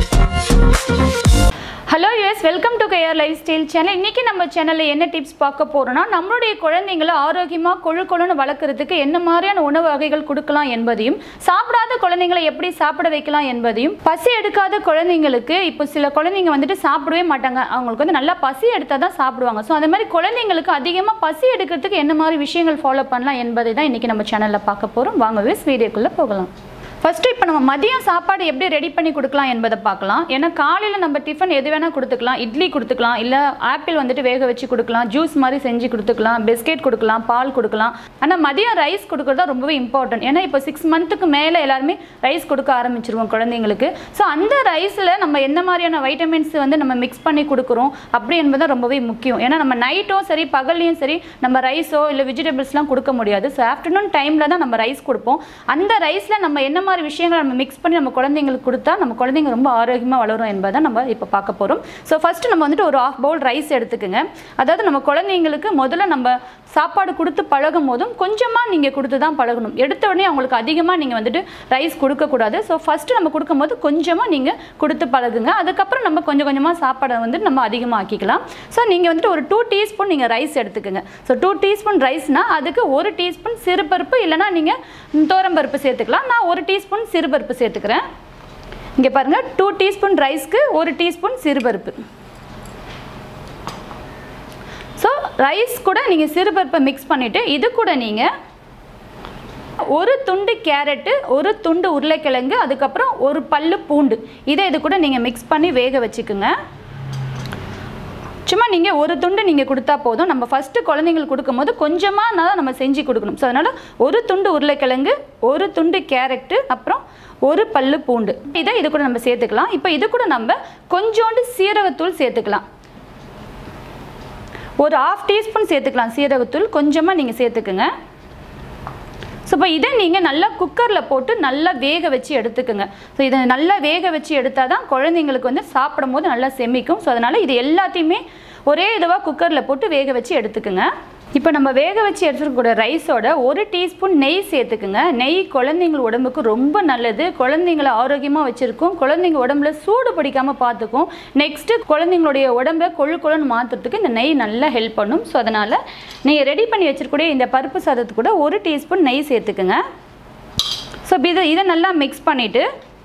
hello யூஎஸ் welcome to KR life style channel இன்றைக்கி நம்ம சேனலில் என்ன டிப்ஸ் பார்க்க போகிறோம்னா நம்மளுடைய குழந்தைங்களை ஆரோக்கியமாக கொழு கொழுன்னு வளர்க்குறதுக்கு என்ன மாதிரியான உணவு வகைகள் கொடுக்கலாம் என்பதையும் சாப்பிடாத குழந்தைங்களை எப்படி சாப்பிட வைக்கலாம் என்பதையும் பசி எடுக்காத குழந்தைங்களுக்கு இப்போ சில குழந்தைங்க வந்துட்டு சாப்பிடவே மாட்டாங்க அவங்களுக்கு வந்து நல்லா பசி எடுத்தால் தான் சாப்பிடுவாங்க ஸோ அந்த மாதிரி குழந்தைங்களுக்கு அதிகமாக பசி எடுக்கிறதுக்கு என்ன மாதிரி விஷயங்கள் ஃபாலோ பண்ணலாம் என்பதை தான் இன்றைக்கி நம்ம சேனலில் பார்க்க போகிறோம் வாங்க யூஎஸ் வீடியோக்குள்ளே போகலாம் ஃபஸ்ட்டு இப்போ நம்ம மதியம் சாப்பாடு எப்படி ரெடி பண்ணி கொடுக்கலாம் என்பதை பார்க்கலாம் ஏன்னா காலையில் நம்ம டிஃபன் எது வேணால் கொடுத்துக்கலாம் இட்லி கொடுத்துக்கலாம் இல்லை ஆப்பிள் வந்துட்டு வேக வச்சு கொடுக்கலாம் ஜூஸ் மாதிரி செஞ்சு கொடுத்துக்கலாம் பிஸ்கெட் கொடுக்கலாம் பால் கொடுக்கலாம் ஆனால் மதியம் ரைஸ் கொடுக்குறது தான் ரொம்பவே இம்பார்ட்டன்ட் ஏன்னா இப்போ சிக்ஸ் மந்த்துக்கு மேலே எல்லாருமே ரைஸ் கொடுக்க ஆரம்பிச்சிருவோம் குழந்தைங்களுக்கு ஸோ அந்த ரைஸில் நம்ம எந்த மாதிரியான வைட்டமின்ஸ் வந்து நம்ம மிக்ஸ் பண்ணி கொடுக்குறோம் அப்படி என்பது தான் ரொம்பவே முக்கியம் ஏன்னா நம்ம நைட்டும் சரி பகல்லையும் சரி நம்ம ரைஸோ இல்லை வெஜிடபிள்ஸ்லாம் கொடுக்க முடியாது ஸோ ஆஃப்டர்நூன் டைமில் தான் நம்ம ரைஸ் கொடுப்போம் அந்த ரைஸில் நம்ம என்ன மாதிரி விஷயங்களை நம்ம மிக்ஸ் பண்ணி நம்ம குழந்தைங்களுக்கு கொடுத்தா நம்ம குழந்தைங்க ரொம்ப ஆரோக்கியமாக வளரும் என்பதை நம்ம இப்போ பார்க்க போகிறோம் ஸோ ஃபஸ்ட்டு நம்ம வந்துட்டு ஒரு ஆஃப் பவுல் ரைஸ் எடுத்துக்கோங்க அதாவது நம்ம குழந்தைங்களுக்கு முதல்ல நம்ம சாப்பாடு கொடுத்து பழகும் போதும் கொஞ்சமாக நீங்கள் கொடுத்து தான் பழகணும் எடுத்த உடனே அவங்களுக்கு அதிகமாக நீங்கள் வந்துட்டு ரைஸ் கொடுக்கக்கூடாது ஸோ ஃபஸ்ட்டு நம்ம கொடுக்கும்போது கொஞ்சமாக நீங்கள் கொடுத்து பழகுங்க அதுக்கப்புறம் நம்ம கொஞ்சம் கொஞ்சமாக சாப்பாடை வந்து நம்ம அதிகமாக ஆக்கிக்கலாம் ஸோ நீங்கள் வந்துட்டு ஒரு டூ டீஸ்பூன் நீங்கள் ரைஸ் எடுத்துக்கோங்க ஸோ டூ டீஸ்பூன் ரைஸ்னால் அதுக்கு ஒரு டீஸ்பூன் சிறுபருப்பு இல்லைனா நீங்கள் தோரம்பருப்பு சேர்த்துக்கலாம் நான் ஒரு டீஸ்பூன் சிறுபருப்பு சேர்த்துக்கிறேன் இங்கே பாருங்கள் டூ டீஸ்பூன் ரைஸ்க்கு ஒரு டீஸ்பூன் சிறுபருப்பு ஸோ ரைஸ் கூட நீங்கள் சிறுபருப்பை மிக்ஸ் பண்ணிவிட்டு இது கூட நீங்கள் ஒரு துண்டு கேரட்டு ஒரு துண்டு உருளைக்கிழங்கு அதுக்கப்புறம் ஒரு பல்லு பூண்டு இதை இது கூட நீங்கள் மிக்ஸ் பண்ணி வேக வச்சுக்குங்க சும்மா நீங்கள் ஒரு துண்டு நீங்கள் கொடுத்தா போதும் நம்ம ஃபஸ்ட்டு குழந்தைங்களுக்கு கொடுக்கும்போது கொஞ்சமாக தான் நம்ம செஞ்சு கொடுக்கணும் ஸோ அதனால் ஒரு துண்டு உருளைக்கிழங்கு ஒரு துண்டு கேரட்டு அப்புறம் ஒரு பல்லு பூண்டு இதை இது கூட நம்ம சேர்த்துக்கலாம் இப்போ இது கூட நம்ம கொஞ்சோண்டு சீரகத்தூள் சேர்த்துக்கலாம் ஒரு ஆஃப் டீஸ்பூன் சேர்த்துக்கலாம் சீரகத்தூள் கொஞ்சமாக நீங்கள் சேர்த்துக்குங்க ஸோ இப்போ இதை நீங்கள் நல்லா குக்கரில் போட்டு நல்லா வேக வச்சு எடுத்துக்கோங்க ஸோ இதை நல்லா வேக வச்சு எடுத்தால் தான் குழந்தைங்களுக்கு வந்து சாப்பிடும் போது நல்லா செமிக்கும் ஸோ அதனால் இது எல்லாத்தையுமே ஒரே இதுவாக குக்கரில் போட்டு வேக வச்சு எடுத்துக்கோங்க இப்போ நம்ம வேக வச்சு எடுத்துருக்கக்கூடிய ரைஸோட ஒரு டீஸ்பூன் நெய் சேர்த்துக்குங்க நெய் குழந்தைங்க உடம்புக்கு ரொம்ப நல்லது குழந்தைங்கள ஆரோக்கியமாக வச்சுருக்கும் குழந்தைங்க உடம்புல சூடு பிடிக்காமல் பார்த்துக்கும் நெக்ஸ்ட்டு குழந்தைங்களுடைய உடம்பை கொழு கொழுன்னு மாற்றுறதுக்கு இந்த நெய் நல்லா ஹெல்ப் பண்ணும் ஸோ அதனால் நீங்கள் ரெடி பண்ணி வச்சிருக்கக்கூடிய இந்த பருப்பு சாதத்து கூட ஒரு டீஸ்பூன் நெய் சேர்த்துக்குங்க ஸோ இதை இதை நல்லா மிக்ஸ் பண்ணிவிட்டு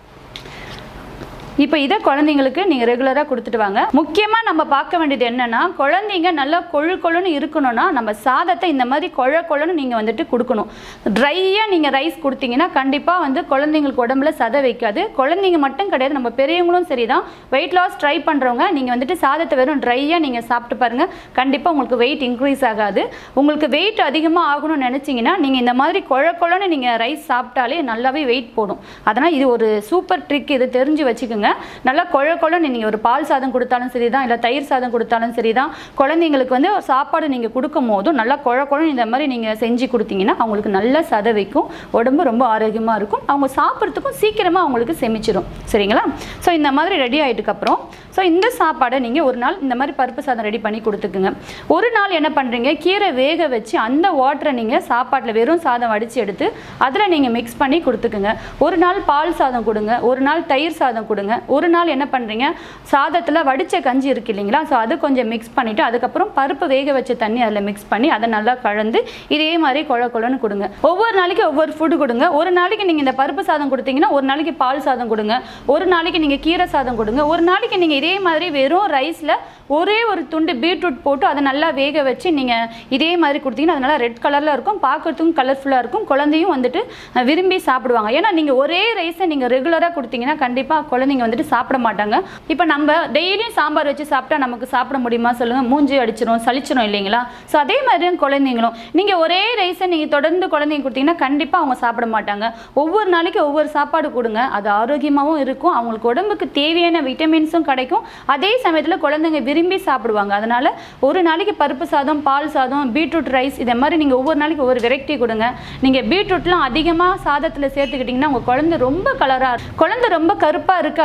இப்போ இதை குழந்தைங்களுக்கு நீங்கள் ரெகுலராக கொடுத்துட்டு வாங்க முக்கியமாக நம்ம பார்க்க வேண்டியது என்னென்னா குழந்தைங்க நல்லா கொழு கொழுன்னு இருக்கணும்னா நம்ம சாதத்தை இந்த மாதிரி கொழ கொழன்னு நீங்கள் வந்துட்டு கொடுக்கணும் ட்ரையாக நீங்கள் ரைஸ் கொடுத்தீங்கன்னா கண்டிப்பாக வந்து குழந்தைங்களுக்கு உடம்புல சதை வைக்காது குழந்தைங்க மட்டும் கிடையாது நம்ம பெரியவங்களும் சரி தான் வெயிட் லாஸ் ட்ரை பண்ணுறவங்க நீங்கள் வந்துட்டு சாதத்தை வெறும் ட்ரையாக நீங்கள் சாப்பிட்டு பாருங்கள் கண்டிப்பாக உங்களுக்கு வெயிட் இன்க்ரீஸ் ஆகாது உங்களுக்கு வெயிட் அதிகமாக ஆகணும்னு நினச்சிங்கன்னா நீங்கள் இந்த மாதிரி கொழ கொழன்னு நீங்கள் ரைஸ் சாப்பிட்டாலே நல்லாவே வெயிட் போடும் அதனால் இது ஒரு சூப்பர் ட்ரிக் இது தெரிஞ்சு வச்சுக்கோங்க நல்லா கொழ கொழன்னு நீங்கள் ஒரு பால் சாதம் கொடுத்தாலும் சரி தான் இல்லை தயிர் சாதம் கொடுத்தாலும் சரி தான் குழந்தைங்களுக்கு வந்து சாப்பாடு நீங்கள் கொடுக்கும் போதும் நல்லா கொழ கொழன்னு இந்த மாதிரி நீங்கள் செஞ்சு கொடுத்தீங்கன்னா அவங்களுக்கு நல்ல சதை வைக்கும் உடம்பு ரொம்ப ஆரோக்கியமாக இருக்கும் அவங்க சாப்பிட்றதுக்கும் சீக்கிரமாக அவங்களுக்கு செமிச்சிடும் சரிங்களா ஸோ இந்த மாதிரி ரெடி ஆகிட்டுக்கப்புறம் ஸோ இந்த சாப்பாடை நீங்கள் ஒரு நாள் இந்த மாதிரி பருப்பு சாதம் ரெடி பண்ணி கொடுத்துக்குங்க ஒரு நாள் என்ன பண்ணுறீங்க கீரை வேக வச்சு அந்த வாட்டரை நீங்கள் சாப்பாட்டில் வெறும் சாதம் வடித்து எடுத்து அதில் நீங்கள் மிக்ஸ் பண்ணி கொடுத்துக்குங்க ஒரு நாள் பால் சாதம் கொடுங்க ஒரு நாள் தயிர் சாதம் கொடுங்க ஒரு நாள் என்ன பண்ணுறீங்க சாதத்தில் வடித்த கஞ்சி இருக்கு இல்லைங்களா ஸோ அது கொஞ்சம் மிக்ஸ் பண்ணிவிட்டு அதுக்கப்புறம் பருப்பு வேக வச்ச தண்ணி அதில் மிக்ஸ் பண்ணி அதை நல்லா கலந்து இதே மாதிரி குழ குழன்னு கொடுங்க ஒவ்வொரு நாளைக்கு ஒவ்வொரு ஃபுட்டு கொடுங்க ஒரு நாளைக்கு நீங்கள் இந்த பருப்பு சாதம் கொடுத்தீங்கன்னா ஒரு நாளைக்கு பால் சாதம் கொடுங்க ஒரு நாளைக்கு நீங்கள் கீரை சாதம் கொடுங்க ஒரு நாளைக்கு நீங்கள் இதே மாதிரி வெறும் ரைஸில் ஒரே ஒரு துண்டு பீட்ரூட் போட்டு அதை நல்லா வேக வச்சு நீங்கள் இதே மாதிரி கொடுத்தீங்கன்னா அது நல்லா ரெட் கலரில் இருக்கும் பார்க்கறதுக்கும் கலர்ஃபுல்லாக இருக்கும் குழந்தையும் வந்துட்டு அஹ், விரும்பி சாப்பிடுவாங்க ஏன்னா நீங்கள் ஒரே ரைஸை நீங்கள் ரெகுலராக கொடுத்தீங்கன்னா கண்டிப்பாக குழந்தைங்க வந்துட்டு சாப்பிட மாட்டாங்க இப்போ நம்ம டெய்லியும் சாம்பார் வச்சு சாப்பிட்டா நமக்கு சாப்பிட முடியுமா சொல்லுங்கள் மூஞ்சி அடிச்சிரும் சலிச்சிரும் இல்லைங்களா ஸோ அதே மாதிரி தான் குழந்தைங்களும் நீங்கள் ஒரே ரைஸை நீங்கள் தொடர்ந்து குழந்தைங்க கொடுத்தீங்கன்னா கண்டிப்பாக அவங்க சாப்பிட மாட்டாங்க ஒவ்வொரு நாளைக்கு ஒவ்வொரு சாப்பாடு கொடுங்க அது ஆரோக்கியமாகவும் இருக்கும் அவங்களுக்கு உடம்புக்கு தேவையான விட்டமின்ஸும் கிடைக்கும் அதே சமயத்தில் குழந்தைங்க விரும்பி சாப்பிடுவாங்க அதனால் ஒரு நாளைக்கு பருப்பு சாதம் பால் சாதம் பீட்ரூட் ரைஸ் இதை மாதிரி நீங்கள் ஒவ்வொரு நாளைக்கு ஒவ்வொரு வெரைட்டி கொடுங்க நீங்கள் பீட்ரூட்லாம் அதிகமாக சாதத்தில் சேர்த்துக்கிட்டிங்கன்னா உங்கள் குழந்தை ரொம்ப கலராக குழந்தை ரொம்ப கருப்பாக இருக்குது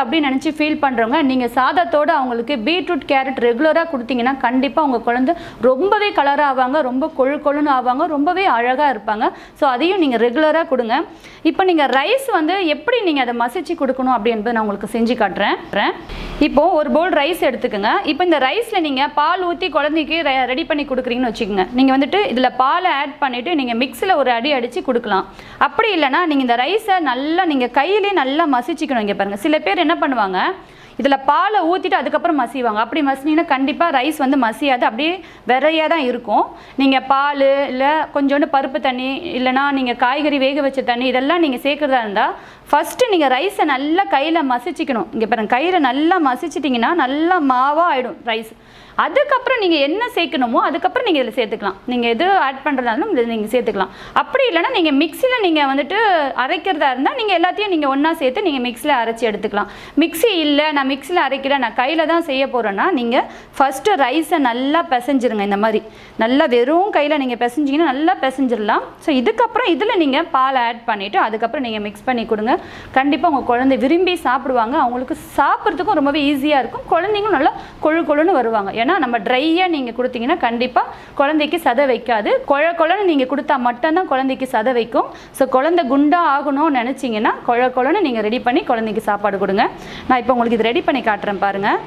அப்படின்னு நினச்சி ஃபீல் பண்ணுறவங்க நீங்கள் சாதத்தோட அவங்களுக்கு பீட்ரூட் கேரட் ரெகுலராக கொடுத்தீங்கன்னா கண்டிப்பாக உங்கள் குழந்தை ரொம்பவே கலராக ஆவாங்க ரொம்ப கொழு கொழுன்னு ஆவாங்க ரொம்பவே அழகாக இருப்பாங்க ஸோ அதையும் நீங்கள் ரெகுலராக கொடுங்க இப்போ நீங்கள் ரைஸ் வந்து எப்படி நீங்கள் அதை மசிச்சு கொடுக்கணும் அப்படி என்பதை நான் உங்களுக்கு செஞ்சு காட்டுறேன் இப்போ ஒரு பவுல் ரைஸ் எடுத்துக்கோங்க இப்போ இந்த ரைஸில் நீங்கள் பால் ஊற்றி குழந்தைக்கு ரெடி பண்ணி கொடுக்குறீங்கன்னு வச்சுக்கோங்க நீங்கள் வந்துட்டு இதில் பாலை ஆட் பண்ணிவிட்டு நீங்கள் மிக்ஸியில் ஒரு அடி அடித்து கொடுக்கலாம் அப்படி இல்லைன்னா நீங்கள் இந்த ரைஸை நல்லா நீங்கள் கையிலே நல்லா மசிச்சுக்கணும் இங்கே பாருங்கள் சில பேர் என்ன பண்ணுவாங்க இதில் பாலை ஊற்றிட்டு அதுக்கப்புறம் மசிவாங்க அப்படி மசினீங்கன்னா கண்டிப்பாக ரைஸ் வந்து மசியாது அப்படியே விரையாக தான் இருக்கும் நீங்கள் பால் இல்லை கொஞ்சோண்டு பருப்பு தண்ணி இல்லைனா நீங்கள் காய்கறி வேக வச்ச தண்ணி இதெல்லாம் நீங்கள் சேர்க்குறதா இருந்தால் ஃபஸ்ட்டு நீங்கள் ரைஸை நல்லா கையில் மசிச்சிக்கணும் இங்கே பாருங்க கையில் நல்லா மசிச்சிட்டிங்கன்னா நல்லா மாவாக ஆகிடும் ரைஸ் அதுக்கப்புறம் நீங்கள் என்ன சேர்க்கணுமோ அதுக்கப்புறம் நீங்கள் இதில் சேர்த்துக்கலாம் நீங்கள் எது ஆட் பண்ணுறதாலும் இதில் நீங்கள் சேர்த்துக்கலாம் அப்படி இல்லைன்னா நீங்கள் மிக்சியில் நீங்கள் வந்துட்டு அரைக்கிறதா இருந்தால் நீங்கள் எல்லாத்தையும் நீங்கள் ஒன்றா சேர்த்து நீங்கள் மிக்சியில் அரைச்சி எடுத்துக்கலாம் மிக்ஸி இல்லை நான் மிக்சியில் அரைக்கல நான் கையில் தான் செய்ய போகிறேன்னா நீங்கள் ஃபஸ்ட்டு ரைஸை நல்லா பிசைஞ்சிருங்க இந்த மாதிரி நல்லா வெறும் கையில் நீங்கள் பிசைஞ்சிங்கன்னா நல்லா பிசைஞ்சிடலாம் ஸோ இதுக்கப்புறம் இதில் நீங்கள் பால் ஆட் பண்ணிவிட்டு அதுக்கப்புறம் நீங்கள் மிக்ஸ் பண்ணி கொடுங்க கண்டிப்பாக உங்கள் குழந்தை விரும்பி சாப்பிடுவாங்க அவங்களுக்கு சாப்பிட்றதுக்கும் ரொம்பவே ஈஸியாக இருக்கும் குழந்தைங்களும் நல்லா கொழு கொழுன்னு வருவாங்க ஏன்னா நம்ம ட்ரையாக நீங்கள் கொடுத்தீங்கன்னா கண்டிப்பாக குழந்தைக்கு சதை வைக்காது கொழ கொழன்னு நீங்கள் கொடுத்தா மட்டும்தான் குழந்தைக்கு சதை வைக்கும் ஸோ குழந்தை குண்டா ஆகணும்னு நினச்சிங்கன்னா கொழ கொழன்னு நீங்கள் ரெடி பண்ணி குழந்தைக்கு சாப்பாடு கொடுங்க நான் இப்போ உங்களுக்கு இது ரெடி பண்ணி காட்டுறேன் பாருங்கள்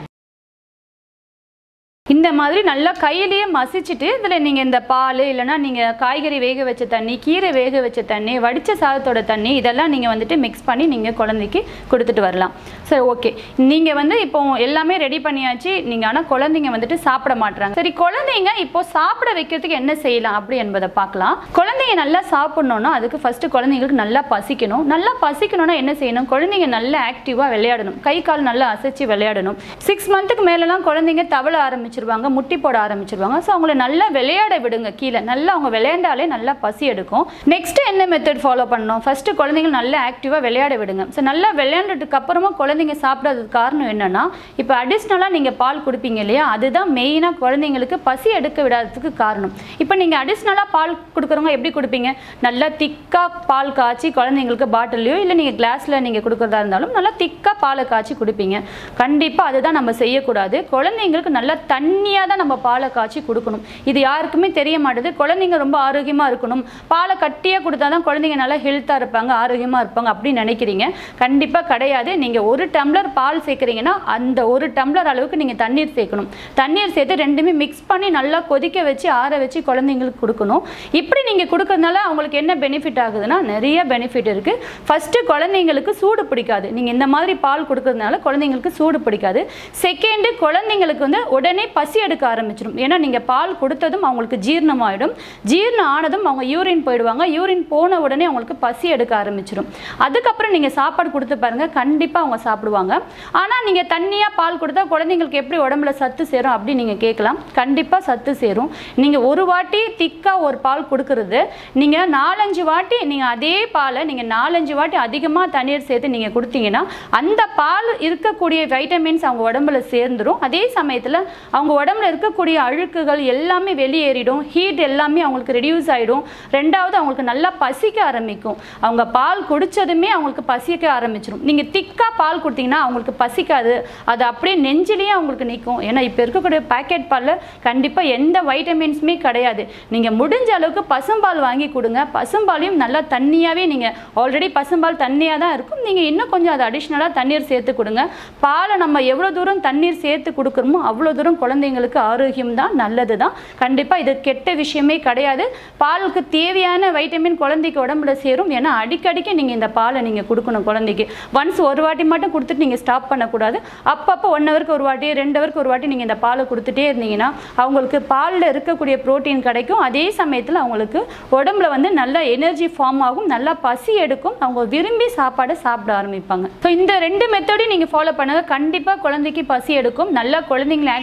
இந்த மாதிரி நல்லா கையிலேயே மசிச்சுட்டு இதில் நீங்கள் இந்த பால் இல்லைன்னா நீங்கள் காய்கறி வேக வச்ச தண்ணி கீரை வேக வச்ச தண்ணி வடித்த சாதத்தோட தண்ணி இதெல்லாம் நீங்கள் வந்துட்டு மிக்ஸ் பண்ணி நீங்கள் குழந்தைக்கு கொடுத்துட்டு வரலாம் சரி ஓகே நீங்கள் வந்து இப்போ எல்லாமே ரெடி பண்ணியாச்சு நீங்கள் ஆனால் குழந்தைங்க வந்துட்டு சாப்பிட மாட்றாங்க சரி குழந்தைங்க இப்போ சாப்பிட வைக்கிறதுக்கு என்ன செய்யலாம் அப்படி என்பதை பார்க்கலாம் குழந்தைங்க நல்லா சாப்பிடணும்னா அதுக்கு ஃபஸ்ட்டு குழந்தைங்களுக்கு நல்லா பசிக்கணும் நல்லா பசிக்கணும்னா என்ன செய்யணும் குழந்தைங்க நல்லா ஆக்டிவாக விளையாடணும் கை கால் நல்லா அசைச்சு விளையாடணும் சிக்ஸ் மந்த்துக்கு மேலெலாம் குழந்தைங்க தவள ஆரம்பிச்சிருவாங்க முட்டி போட ஆரம்பிச்சிருவாங்க ஸோ அவங்கள நல்லா விளையாட விடுங்க கீழே நல்லா அவங்க விளையாண்டாலே நல்லா பசி எடுக்கும் நெக்ஸ்ட் என்ன மெத்தட் ஃபாலோ பண்ணணும் ஃபர்ஸ்ட் குழந்தைங்க நல்லா ஆக்டிவாக விளையாட விடுங்க ஸோ நல்லா விளையாண்டுட்டுக்கு அப்புறமா குழந்தைங்க சாப்பிடாததுக்கு காரணம் என்னன்னா இப்போ அடிஷ்னலாக நீங்கள் பால் கொடுப்பீங்க இல்லையா அதுதான் மெயினாக குழந்தைங்களுக்கு பசி எடுக்க விடாததுக்கு காரணம் இப்போ நீங்கள் அடிஷ்னலாக பால் கொடுக்குறவங்க எப்படி கொடுப்பீங்க நல்லா திக்காக பால் காய்ச்சி குழந்தைங்களுக்கு பாட்டிலையோ இல்லை நீங்கள் கிளாஸில் நீங்கள் கொடுக்குறதா இருந்தாலும் நல்லா திக்காக பாலை காய்ச்சி கொடுப்பீங்க கண்டிப்பாக அதுதான் நம்ம செய்யக்கூடாது குழந்தைங்களுக்கு நல்லா தண்ணியாக தான் நம்ம பாலை காய்ச்சி கொடுக்கணும் இது யாருக்குமே தெரிய மாட்டுது குழந்தைங்க ரொம்ப ஆரோக்கியமாக இருக்கணும் பாலை கட்டியாக கொடுத்தா தான் குழந்தைங்க நல்லா ஹெல்த்தாக இருப்பாங்க ஆரோக்கியமாக இருப்பாங்க அப்படின்னு நினைக்கிறீங்க கண்டிப்பாக கிடையாது நீங்கள் ஒரு டம்ளர் பால் சேர்க்குறீங்கன்னா அந்த ஒரு டம்ளர் அளவுக்கு நீங்கள் தண்ணீர் சேர்க்கணும் தண்ணீர் சேர்த்து ரெண்டுமே மிக்ஸ் பண்ணி நல்லா கொதிக்க வச்சு ஆற வச்சு குழந்தைங்களுக்கு கொடுக்கணும் இப்படி நீங்கள் கொடுக்கறதுனால அவங்களுக்கு என்ன பெனிஃபிட் ஆகுதுன்னா நிறைய பெனிஃபிட் இருக்குது ஃபஸ்ட்டு குழந்தைங்களுக்கு சூடு பிடிக்காது நீங்கள் இந்த மாதிரி பால் கொடுக்கறதுனால குழந்தைங்களுக்கு சூடு பிடிக்காது செகண்டு குழந்தைங்களுக்கு வந்து உடனே பசி எடுக்க ஆரம்பிச்சிடும் ஏன்னா நீங்கள் பால் கொடுத்ததும் அவங்களுக்கு ஜீரணம் ஆகிடும் ஜீரணம் ஆனதும் அவங்க யூரின் போயிடுவாங்க யூரின் போன உடனே அவங்களுக்கு பசி எடுக்க ஆரம்பிச்சிடும் அதுக்கப்புறம் நீங்கள் சாப்பாடு கொடுத்து பாருங்க கண்டிப்பாக அவங்க சாப்பிடுவாங்க ஆனால் நீங்கள் தண்ணியாக பால் கொடுத்தா குழந்தைங்களுக்கு எப்படி உடம்புல சத்து சேரும் அப்படி நீங்கள் கேட்கலாம் கண்டிப்பாக சத்து சேரும் நீங்கள் ஒரு வாட்டி திக்காக ஒரு பால் கொடுக்கறது நீங்கள் நாலஞ்சு வாட்டி நீங்கள் அதே பாலை நீங்கள் நாலஞ்சு வாட்டி அதிகமாக தண்ணீர் சேர்த்து நீங்கள் கொடுத்தீங்கன்னா அந்த பால் இருக்கக்கூடிய வைட்டமின்ஸ் அவங்க உடம்புல சேர்ந்துடும் அதே சமயத்தில் அவங்க உடம்புல இருக்கக்கூடிய அழுக்குகள் எல்லாமே வெளியேறிடும் ஹீட் எல்லாமே அவங்களுக்கு ரெடியூஸ் ஆகிடும் ரெண்டாவது அவங்களுக்கு நல்லா பசிக்க ஆரம்பிக்கும் அவங்க பால் குடிச்சதுமே அவங்களுக்கு பசிக்க ஆரம்பிச்சிடும் நீங்கள் திக்காக பால் கொடுத்தீங்கன்னா அவங்களுக்கு பசிக்காது அது அப்படியே நெஞ்சிலேயே அவங்களுக்கு நிற்கும் ஏன்னா இப்போ இருக்கக்கூடிய பேக்கெட் பாலில் கண்டிப்பாக எந்த வைட்டமின்ஸுமே கிடையாது நீங்கள் முடிஞ்ச அளவுக்கு பசும்பால் வாங்கி கொடுங்க பசும்பாலையும் நல்லா தண்ணியாகவே நீங்கள் ஆல்ரெடி பசும்பால் தண்ணியாக தான் இருக்கும் நீங்கள் இன்னும் கொஞ்சம் அது அடிஷ்னலாக தண்ணீர் சேர்த்து கொடுங்க பாலை நம்ம எவ்வளோ தூரம் தண்ணீர் சேர்த்து கொடுக்குறோமோ அவ்வளோ தூரம் குழந்தைங்களுக்கு ஆரோக்கியம் தான் நல்லது தான் கண்டிப்பாக இது கெட்ட விஷயமே கிடையாது பாலுக்கு தேவையான வைட்டமின் குழந்தைக்கு உடம்புல சேரும் ஏன்னா அடிக்கடிக்கு நீங்கள் இந்த பாலை நீங்கள் கொடுக்கணும் குழந்தைக்கு ஒன்ஸ் ஒரு வாட்டி மட்டும் கொடுத்துட்டு நீங்கள் ஸ்டாப் பண்ணக்கூடாது அப்பப்போ ஒன் ஹவருக்கு ஒரு வாட்டி ரெண்டு ஹவருக்கு ஒரு வாட்டி நீங்கள் இந்த பாலை கொடுத்துட்டே இருந்தீங்கன்னா அவங்களுக்கு பாலில் இருக்கக்கூடிய புரோட்டீன் கிடைக்கும் அதே சமயத்தில் அவங்களுக்கு உடம்புல வந்து நல்ல எனர்ஜி ஃபார்ம் ஆகும் நல்லா பசி எடுக்கும் அவங்க விரும்பி சாப்பாடை சாப்பிட ஆரம்பிப்பாங்க ஸோ இந்த ரெண்டு மெத்தடையும் நீங்கள் ஃபாலோ பண்ணுங்க கண்டிப்பாக குழந்தைக்கு பசி எடுக்கும் நல்லா குழந்தைங்களை ஆக்டிவாக விளையாட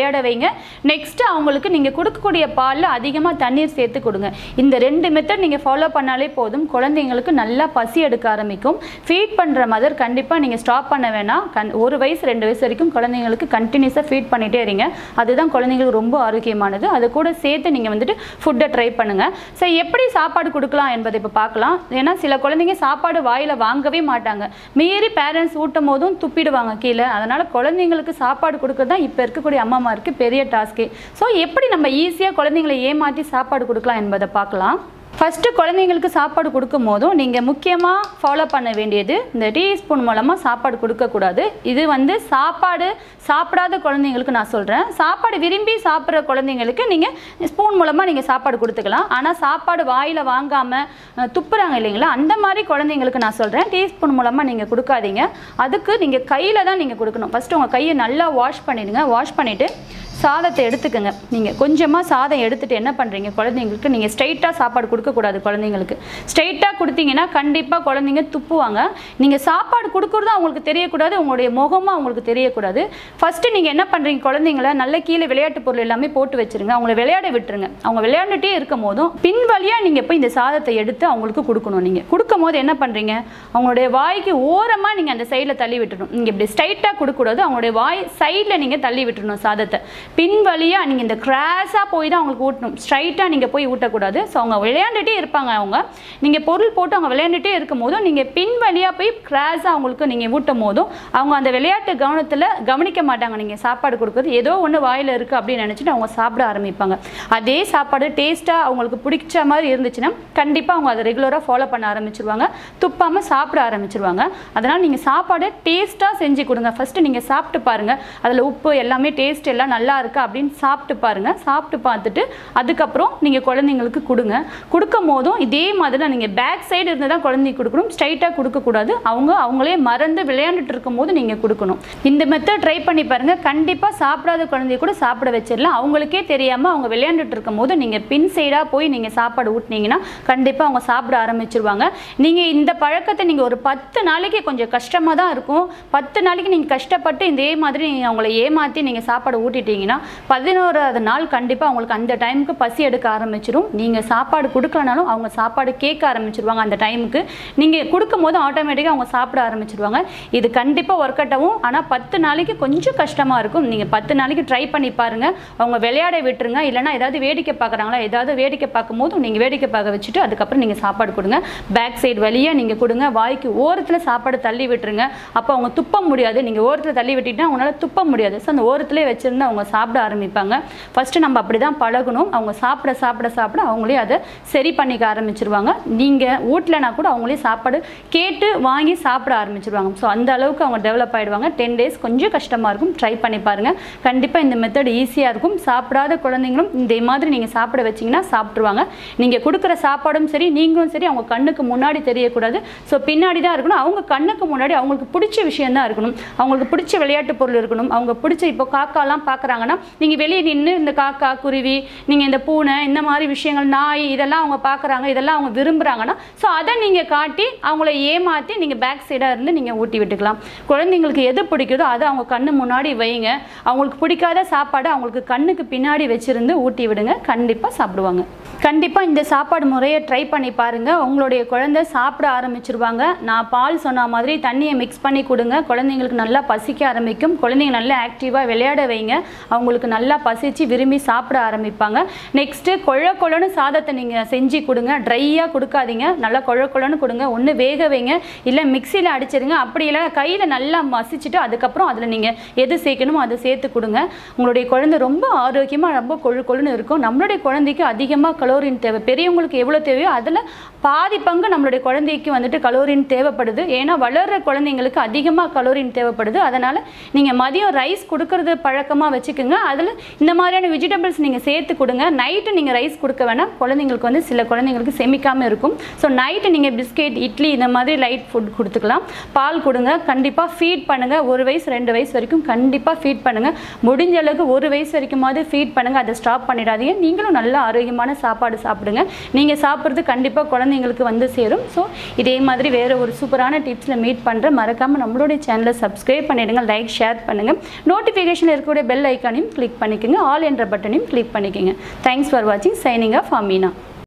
விளையாட வைங்க நெக்ஸ்ட்டு அவங்களுக்கு நீங்கள் கொடுக்கக்கூடிய பாலில் அதிகமாக தண்ணீர் சேர்த்து கொடுங்க இந்த ரெண்டு மெத்தட் நீங்கள் ஃபாலோ பண்ணாலே போதும் குழந்தைங்களுக்கு நல்லா பசி எடுக்க ஆரம்பிக்கும் ஃபீட் பண்ணுற மதர் கண்டிப்பாக நீங்கள் ஸ்டாப் பண்ண வேணாம் கண் ஒரு வயசு ரெண்டு வயசு வரைக்கும் குழந்தைங்களுக்கு கண்டினியூஸாக ஃபீட் பண்ணிகிட்டே இருங்க அதுதான் குழந்தைங்களுக்கு ரொம்ப ஆரோக்கியமானது அது கூட சேர்த்து நீங்கள் வந்துட்டு ஃபுட்டை ட்ரை பண்ணுங்கள் ஸோ எப்படி சாப்பாடு கொடுக்கலாம் என்பதை இப்போ பார்க்கலாம் ஏன்னா சில குழந்தைங்க சாப்பாடு வாயில் வாங்கவே மாட்டாங்க மீறி பேரண்ட்ஸ் ஊட்டும் போதும் துப்பிடுவாங்க கீழே அதனால் குழந்தைங்களுக்கு சாப்பாடு கொடுக்கறது தான் இப்போ இருக்கக்கூடிய அம்மாமாருக்கு பெரிய டாஸ்க்கே ஸோ எப்படி நம்ம ஈஸியாக குழந்தைங்களை ஏமாற்றி சாப்பாடு கொடுக்கலாம் என்பதை பார்க்கலாம் ஃபஸ்ட்டு குழந்தைங்களுக்கு சாப்பாடு கொடுக்கும் போதும் நீங்கள் முக்கியமாக ஃபாலோ பண்ண வேண்டியது இந்த டீஸ்பூன் மூலமாக சாப்பாடு கொடுக்கக்கூடாது இது வந்து சாப்பாடு சாப்பிடாத குழந்தைங்களுக்கு நான் சொல்கிறேன் சாப்பாடு விரும்பி சாப்பிட்ற குழந்தைங்களுக்கு நீங்கள் ஸ்பூன் மூலமாக நீங்கள் சாப்பாடு கொடுத்துக்கலாம் ஆனால் சாப்பாடு வாயில் வாங்காமல் துப்புறாங்க இல்லைங்களா அந்த மாதிரி குழந்தைங்களுக்கு நான் சொல்கிறேன் டீஸ்பூன் மூலமாக நீங்கள் கொடுக்காதீங்க அதுக்கு நீங்கள் கையில் தான் நீங்கள் கொடுக்கணும் ஃபஸ்ட்டு உங்கள் கையை நல்லா வாஷ் பண்ணிடுங்க வாஷ் பண்ணிவிட்டு சாதத்தை எடுத்துக்கோங்க நீங்கள் கொஞ்சமாக சாதம் எடுத்துகிட்டு என்ன பண்ணுறீங்க குழந்தைங்களுக்கு நீங்கள் ஸ்ட்ரைட்டாக சாப்பாடு கொடுக்கக்கூடாது குழந்தைங்களுக்கு ஸ்ட்ரைட்டாக கொடுத்தீங்கன்னா கண்டிப்பாக குழந்தைங்க துப்புவாங்க நீங்கள் சாப்பாடு கொடுக்குறதும் அவங்களுக்கு தெரியக்கூடாது உங்களுடைய முகமும் அவங்களுக்கு தெரியக்கூடாது ஃபஸ்ட்டு நீங்கள் என்ன பண்ணுறீங்க குழந்தைங்கள நல்ல கீழே விளையாட்டு பொருள் எல்லாமே போட்டு வச்சுருங்க அவங்கள விளையாட விட்டுருங்க அவங்க விளையாண்டுட்டே இருக்கும் போதும் பின் வழியாக நீங்கள் போய் இந்த சாதத்தை எடுத்து அவங்களுக்கு கொடுக்கணும் நீங்கள் கொடுக்கும் போது என்ன பண்ணுறீங்க அவங்களுடைய வாய்க்கு ஓரமாக நீங்கள் அந்த சைடில் தள்ளி விட்டுறணும் நீங்கள் இப்படி ஸ்ட்ரைட்டாக கொடுக்கக்கூடாது அவங்களுடைய வாய் சைடில் நீங்கள் தள்ளி விட்டுறணும் சாதத்தை பின் வழியாக நீங்கள் இந்த கிராஸாக போய் தான் அவங்களுக்கு ஊட்டணும் ஸ்ட்ரைட்டாக நீங்கள் போய் ஊட்டக்கூடாது ஸோ அவங்க விளையாண்டுட்டே இருப்பாங்க அவங்க நீங்கள் பொருள் போட்டு அவங்க விளையாண்டுட்டே இருக்கும் போதும் நீங்கள் பின் வழியாக போய் கிராஸாக அவங்களுக்கு நீங்கள் ஊட்டும் போதும் அவங்க அந்த விளையாட்டு கவனத்தில் கவனிக்க மாட்டாங்க நீங்கள் சாப்பாடு கொடுக்குறது ஏதோ ஒன்று வாயில் இருக்குது அப்படின்னு நினச்சிட்டு அவங்க சாப்பிட ஆரம்பிப்பாங்க அதே சாப்பாடு டேஸ்ட்டாக அவங்களுக்கு பிடிச்ச மாதிரி இருந்துச்சுன்னா கண்டிப்பாக அவங்க அதை ரெகுலராக ஃபாலோ பண்ண ஆரம்பிச்சிருவாங்க துப்பாமல் சாப்பிட ஆரம்பிச்சிருவாங்க அதனால் நீங்கள் சாப்பாடு டேஸ்ட்டாக செஞ்சு கொடுங்க ஃபஸ்ட்டு நீங்கள் சாப்பிட்டு பாருங்கள் அதில் உப்பு எல்லாமே டேஸ்ட் எல்லாம் நல்லா இருக்கா அப்படின்னு சாப்பிட்டு பாருங்கள் சாப்பிட்டு பார்த்துட்டு அதுக்கப்புறம் நீங்கள் குழந்தைங்களுக்கு கொடுங்க கொடுக்கும் போதும் இதே மாதிரி தான் நீங்கள் பேக் சைடு இருந்து தான் குழந்தைக்கு கொடுக்கணும் ஸ்ட்ரைட்டாக கொடுக்கக்கூடாது அவங்க அவங்களே மறந்து விளையாண்டுட்டு இருக்கும் போது நீங்கள் கொடுக்கணும் இந்த மெத்தட் ட்ரை பண்ணி பாருங்கள் கண்டிப்பாக சாப்பிடாத குழந்தைய கூட சாப்பிட வச்சிடலாம் அவங்களுக்கே தெரியாமல் அவங்க விளையாண்டுட்டு இருக்கும் போது நீங்கள் பின் சைடாக போய் நீங்கள் சாப்பாடு ஊட்டினீங்கன்னா கண்டிப்பாக அவங்க சாப்பிட ஆரம்பிச்சிருவாங்க நீங்கள் இந்த பழக்கத்தை நீங்கள் ஒரு பத்து நாளைக்கு கொஞ்சம் கஷ்டமாக தான் இருக்கும் பத்து நாளைக்கு நீங்கள் கஷ்டப்பட்டு இதே மாதிரி நீங்கள் அவங்கள ஏமாற்றி நீங்கள் சாப்பாடு ஊட்டிட்டீங்கன்னா பதினோராவது நாள் கண்டிப்பாக அவங்களுக்கு அந்த டைமுக்கு பசி எடுக்க ஆரம்பிச்சிடும் நீங்கள் சாப்பாடு கொடுக்கலனாலும் அவங்க சாப்பாடு கேட்க ஆரம்பிச்சிருவாங்க அந்த டைமுக்கு நீங்கள் கொடுக்கும் போது ஆட்டோமேட்டிக்காக அவங்க சாப்பிட ஆரம்பிச்சிருவாங்க இது கண்டிப்பாக ஒர்க் அவுட் ஆகும் ஆனால் பத்து நாளைக்கு கொஞ்சம் கஷ்டமாக இருக்கும் நீங்கள் பத்து நாளைக்கு ட்ரை பண்ணி பாருங்கள் அவங்க விளையாட விட்டுருங்க இல்லைனா ஏதாவது வேடிக்கை பார்க்குறாங்களா ஏதாவது வேடிக்கை பார்க்கும்போது நீங்கள் வேடிக்கை பார்க்க வச்சுட்டு அதுக்கப்புறம் நீங்கள் சாப்பாடு கொடுங்க பேக் சைடு வழியாக நீங்கள் கொடுங்க வாய்க்கு ஓரத்தில் சாப்பாடு தள்ளி விட்டுருங்க அப்போ அவங்க துப்ப முடியாது நீங்கள் ஓரத்தில் தள்ளி விட்டுட்டா அவங்களால துப்ப முடியாது ஸோ அந்த ஓரத்திலே வச்சுருந்து அவங்க சாப்பிட ஆரம்பிப்பாங்க ஃபஸ்ட்டு நம்ம அப்படி தான் பழகணும் அவங்க சாப்பிட சாப்பிட சாப்பிட அவங்களே அதை சரி பண்ணிக்க ஆரம்பிச்சிருவாங்க நீங்கள் ஊட்டலைனா கூட அவங்களே சாப்பாடு கேட்டு வாங்கி சாப்பிட ஆரம்பிச்சிருவாங்க ஸோ அந்த அளவுக்கு அவங்க டெவலப் ஆகிடுவாங்க டென் டேஸ் கொஞ்சம் கஷ்டமாக இருக்கும் ட்ரை பண்ணி பாருங்கள் கண்டிப்பாக இந்த மெத்தட் ஈஸியாக இருக்கும் சாப்பிடாத குழந்தைங்களும் இந்த மாதிரி நீங்கள் சாப்பிட வச்சிங்கன்னா சாப்பிட்ருவாங்க நீங்கள் கொடுக்குற சாப்பாடும் சரி நீங்களும் சரி அவங்க கண்ணுக்கு முன்னாடி தெரியக்கூடாது ஸோ பின்னாடி தான் இருக்கணும் அவங்க கண்ணுக்கு முன்னாடி அவங்களுக்கு பிடிச்ச விஷயம் தான் இருக்கணும் அவங்களுக்கு பிடிச்ச விளையாட்டு பொருள் இருக்கணும் அவங்க பிடிச்ச இப்போ காக்காலாம் பார்க்குறாங்கன்னா நீங்கள் வெளியே நின்று இந்த காக்கா குருவி நீங்கள் இந்த பூனை இந்த மாதிரி விஷயங்கள் நாய் இதெல்லாம் அவங்க பார்க்குறாங்க இதெல்லாம் அவங்க விரும்புகிறாங்கன்னா ஸோ அதை நீங்கள் காட்டி அவங்கள ஏமாற்றி நீங்கள் பேக் சைடாக இருந்து நீங்கள் ஊட்டி விட்டுக்கலாம் குழந்தைங்களுக்கு எது பிடிக்குதோ அதை அவங்க கண்ணு முன்னாடி வைங்க அவங்களுக்கு பிடிக்காத சாப்பாடு அவங்களுக்கு கண்ணுக்கு பின்னாடி வச்சிருந்து ஊட்டி விடுங்க கண்டிப்பாக சாப்பிடுவாங்க கண்டிப்பாக இந்த சாப்பாடு முறையை ட்ரை பண்ணி பாருங்கள் உங்களுடைய குழந்தை சாப்பிட ஆரம்பிச்சிருவாங்க நான் பால் சொன்ன மாதிரி தண்ணியை மிக்ஸ் பண்ணி கொடுங்க குழந்தைங்களுக்கு நல்லா பசிக்க ஆரம்பிக்கும் குழந்தைங்க நல்லா ஆக்டிவாக விளையாட வைங்க அவங்களுக்கு நல்லா பசிச்சு விரும்பி சாப்பிட ஆரம்பிப்பாங்க நெக்ஸ்ட்டு கொழ கொழன்னு சாதத்தை நீங்கள் செஞ்சு கொடுங்க ட்ரையாக கொடுக்காதீங்க நல்லா கொழ கொழன்னு கொடுங்க ஒன்று வேக வைங்க இல்லை மிக்சியில் அடிச்சிருங்க அப்படி இல்லை கையில் நல்லா மசிச்சுட்டு அதுக்கப்புறம் அதில் நீங்கள் எது சேர்க்கணுமோ அதை சேர்த்து கொடுங்க உங்களுடைய குழந்தை ரொம்ப ஆரோக்கியமாக ரொம்ப கொழு கொழுன்னு இருக்கும் நம்மளுடைய குழந்தைக்கு அதிகமாக கலோரின் தேவை பெரியவங்களுக்கு எவ்வளோ தேவையோ அதில் பாதி பங்கு நம்மளுடைய குழந்தைக்கு வந்துட்டு கலோரின் தேவைப்படுது ஏன்னா வளர்கிற குழந்தைங்களுக்கு அதிகமாக கலோரின் தேவைப்படுது அதனால் நீங்கள் மதியம் ரைஸ் கொடுக்கறது பழக்கமாக வச்சுக்கோங்க அதில் இந்த மாதிரியான வெஜிடபிள்ஸ் நீங்கள் சேர்த்து கொடுங்க நைட்டு நீங்கள் ரைஸ் கொடுக்க வேணாம் குழந்தைங்களுக்கு வந்து சில குழந்தைங்களுக்கு செமிக்காமல் இருக்கும் ஸோ நைட்டு நீங்கள் பிஸ்கெட் இட்லி இந்த மாதிரி லைட் ஃபுட் கொடுத்துக்கலாம் பால் கொடுங்க கண்டிப்பாக ஃபீட் பண்ணுங்கள் ஒரு வயசு ரெண்டு வயசு வரைக்கும் கண்டிப்பாக ஃபீட் பண்ணுங்கள் முடிஞ்ச அளவுக்கு ஒரு வயசு வரைக்குமாவது ஃபீட் பண்ணுங்கள் அதை ஸ்டாப் பண்ணிடாதீங்க நீங்களும் நல்ல ஆரோக்கியமான சாப்பாடு சாப்பாடு சாப்பிடுங்க நீங்கள் சாப்பிட்றது கண்டிப்பாக குழந்தைங்களுக்கு வந்து சேரும் ஸோ இதே மாதிரி வேறு ஒரு சூப்பரான டிப்ஸில் மீட் பண்ணுறேன் மறக்காமல் நம்மளுடைய சேனலை சப்ஸ்கிரைப் பண்ணிடுங்க லைக் ஷேர் பண்ணுங்கள் நோட்டிஃபிகேஷனில் இருக்கக்கூடிய பெல் ஐக்கானையும் கிளிக் பண்ணிக்கோங்க ஆல் என்ற பட்டனையும் கிளிக் பண்ணிக்கோங்க தேங்க்ஸ் ஃபார் வாட்சிங் சைனிங் ஆஃப் அமீனா